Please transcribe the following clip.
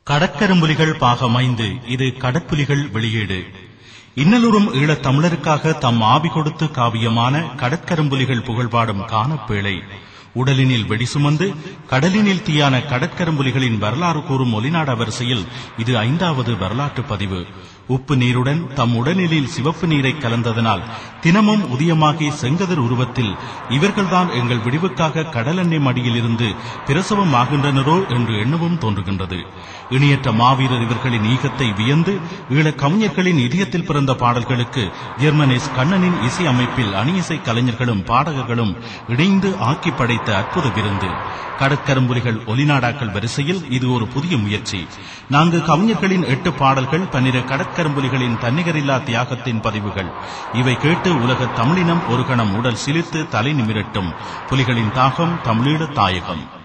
கடற்கரும்புலிகள் பாகம் ஐந்து இது கடற்புலிகள் வெளியீடு இன்னலுறும் ஈழத் தமிழருக்காக தம் ஆவி கொடுத்து காவியமான கடற்கரும்புலிகள் புகழ்பாடும் காணப்பேழை உடலினில் வெடி சுமந்து கடலினில் தீயான கடற்கரும்புலிகளின் வரலாறு கூறும் ஒலிநாட வரிசையில் இது ஐந்தாவது வரலாற்று பதிவு உப்பு நீருடன் தம் உடலினில் சிவப்பு நீரை கலந்ததனால் தினமும் உதயமாகி செங்கதிர் உருவத்தில் இவர்கள்தான் எங்கள் விடிவுக்காக கடலெண்ணெய் மடியில் இருந்து பிரசவம் ஆகின்றனரோ என்று எண்ணவும் தோன்றுகின்றது இணையற்ற மாவீரர் இவர்களின் ஈகத்தை வியந்து ஈழக் கவிஞர்களின் இதயத்தில் பிறந்த பாடல்களுக்கு ஜெர்மனிஸ் கண்ணனின் இசை அமைப்பில் அணியிசை கலைஞர்களும் பாடகர்களும் இணைந்து ஆக்கி படைத்த அற்புத விருந்து கடற்கரும்புலிகள் ஒலிநாடாக்கள் வரிசையில் இது ஒரு புதிய முயற்சி நான்கு கவிஞர்களின் எட்டு பாடல்கள் பன்னிரு கடற்கரும்புலிகளின் தன்னிகரில்லா தியாகத்தின் பதிவுகள் இவை கேட்டு உலக தமிழினம் ஒரு கணம் உடல் சிலிர்த்து தலை நிமிரட்டும் புலிகளின் தாகம் தமிழீழ தாயகம்